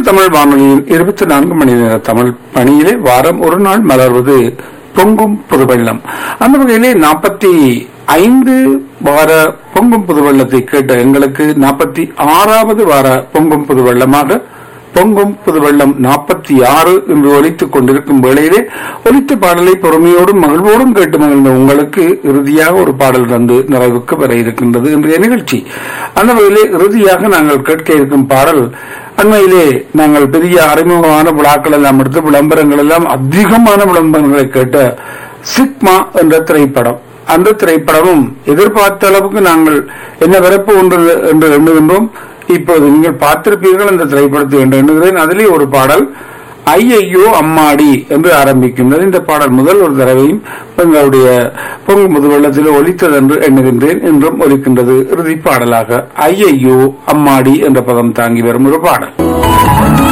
தமிழ் வானொலியின் இருபத்தி நான்கு மணி நேர தமிழ் பணியிலே வாரம் ஒரு நாள் மலர்வது பொங்கும் புதுவெள்ளம் அந்த வகையிலே நாற்பத்தி ஐந்து வார பொங்கும் புதுவெள்ளத்தை கேட்ட எங்களுக்கு நாற்பத்தி ஆறாவது வார பொங்கும் புதுவெள்ளமாக பொங்கும் புதுவெள்ளம் நாற்பத்தி ஆறு என்று ஒலித்துக் கொண்டிருக்கும் வேளையிலே ஒலித்த பாடலை பொறுமையோடும் மகிழ்வோடும் கேட்டு மகிழ்ந்த உங்களுக்கு இறுதியாக ஒரு பாடல் தந்து நிறைவுக்கு வர இருக்கின்றது இன்றைய நிகழ்ச்சி அந்த வகையிலே இறுதியாக நாங்கள் கேட்க இருக்கும் பாடல் அண்மையிலே நாங்கள் பெரிய அறிமுகமான விழாக்கள் எல்லாம் எடுத்து விளம்பரங்கள் எல்லாம் அதிகமான விளம்பரங்களை கேட்ட சிக்மா என்ற திரைப்படம் அந்த திரைப்படமும் எதிர்பார்த்த அளவுக்கு நாங்கள் என்ன வரப்பு ஒன்று என்று எண்ணுகின்றோம் இப்போது நீங்கள் பார்த்திருப்பீர்கள் அந்த திரைப்படத்தை என்று எண்ணுகிறேன் அதிலே ஒரு பாடல் ஐயையோ அம்மாடி என்று ஆரம்பிக்கின்றது இந்த பாடல் முதல் ஒரு தடவையும் எங்களுடைய பொங்கு முதுவெள்ளத்தில் ஒலித்தது என்று எண்ணுகின்றேன் என்றும் ஒலிக்கின்றது இறுதி பாடலாக ஐயையோ அம்மாடி என்ற பதம் தாங்கி வரும் ஒரு பாடல்